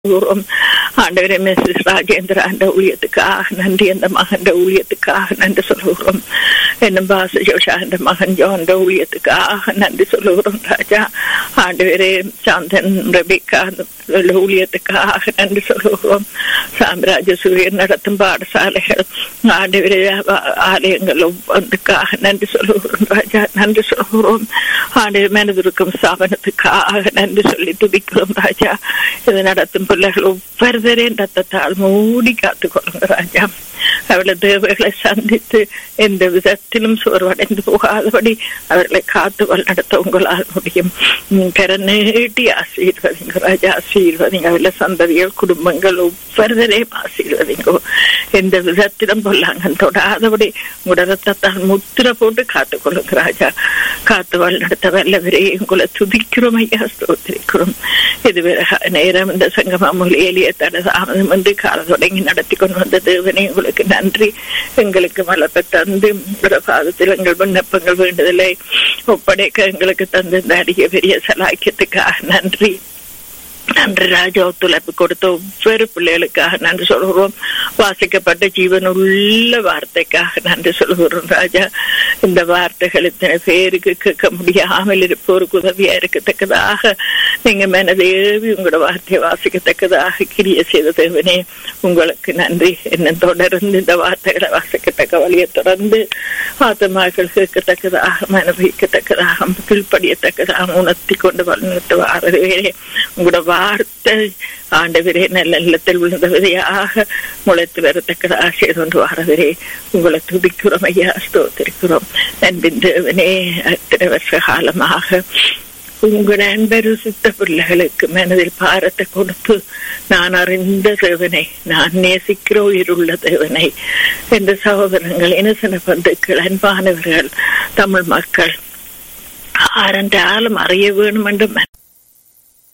கூறும் ஆண்டவரே மிஸ்ஸஸ் ராஜேந்திர அந்த ஊழியத்துக்காக நன்றி அந்த மகன் ஊழியத்துக்காக நன்றி சொல்லுகிறோம் என்னும் பாச ஜோஷா அந்த மகன் ஜோந்த ஊழியத்துக்காக நன்றி சொல்லுகிறோம் ராஜா ஆண்டவரே சாந்தன் ரபிகா அந்த ஊழியத்துக்காக நன்றி சொல்லுகிறோம் சாம்ராஜ்ய சூரியன் நடத்தும் பாடசாலைகள் ஆண்டவரே ஆலயங்கள் ஒவ்வொன்றுக்காக நன்றி சொல்லுகிறோம் ராஜா நன்றி சொல்லுகிறோம் ஆண்டவர் மனதிருக்கும் ஸ்தாபனத்துக்காக நன்றி சொல்லி துதிக்கிறோம் ராஜா இது நடத்தும் பிள்ளைகள் ஒவ்வொருவரையும் ரத்தத்தால் மூடி காத்துக் கொள்ளுங்க ராஜா அவளை தேவைகளை சந்தித்து எந்த விதத்திலும் சோர்வடைந்து போகாதபடி அவர்களை காத்து வழிநடத்த உங்களால் முடியும் கர நீட்டி ஆசீர்வதிங்க ராஜா ஆசீர்வதிங்க அவளை சந்ததிகள் குடும்பங்கள் ஒவ்வொருவரையும் ஆசீர்வதிங்கோ எந்த விதத்திலும் பொல்லாங்க தொடாதபடி உங்களோட ரத்தத்தால் முத்திர போட்டு காத்துக் கொள்ளுங்க ராஜா காத்து வழிநடத்த வல்லவரே உங்களை துதிக்கிறோம் ஐயா ஸ்தோத்திரிக்கிறோம் இது நேரம் இந்த சங்கம மொழியிலேயே தட தாமதம் என்று கால தொடங்கி நடத்தி கொண்டு வந்த தேவனே உங்களுக்கு நன்றி எங்களுக்கு வளர்ப்பை தந்து பாதத்தில் எங்கள் விண்ணப்பங்கள் வேண்டுதலை ஒப்படைக்க எங்களுக்கு தந்து இந்த அடிய பெரிய சலாக்கியத்துக்காக நன்றி நன்றி ராஜா ஒத்துழைப்பு கொடுத்த ஒவ்வொரு பிள்ளைகளுக்காக நன்றி சொல்கிறோம் வாசிக்கப்பட்ட ஜீவன் உள்ள வார்த்தைக்காக நன்றி சொல்கிறோம் ராஜா இந்த வார்த்தைகள் இத்தனை பேருக்கு கேட்க முடியாமல் இருப்போருக்கு உதவியா இருக்கத்தக்கதாக நீங்க மனதேவி உங்களோட வார்த்தையை வாசிக்கத்தக்கதாக கிரிய செய்த தேவனே உங்களுக்கு நன்றி என்ன தொடர்ந்து இந்த வார்த்தைகளை வாசிக்கத்தக்க வழியை தொடர்ந்து ஆத்தமாக்கள் கேட்கத்தக்கதாக மனதிக்கத்தக்கதாக கீழ்ப்படியத்தக்கதாக உணர்த்தி கொண்டு வளர்த்து வாரவே உங்களோட வார்த்தை ஆண்டவரே நல்ல இல்லத்தில் விழுந்த விதையாக முளைத்து வரத்தக்கதாக செய்து கொண்டு வரவரே உங்களை துதிக்கிறோம் ஐயா ஸ்தோத்திருக்கிறோம் நண்பின் தேவனே அத்தனை வருஷ காலமாக உங்கள் அன்பரு சித்த பிள்ளைகளுக்கு மனதில் பாரத்தை கொடுத்து நான் அறிந்த தேவனை நான் நேசிக்கிற உயிருள்ள தேவனை என்ற சகோதரங்கள் இனசன பந்துக்கள் அன்பானவர்கள் தமிழ் மக்கள் ஆரண்டாலும் அறிய வேணும் என்று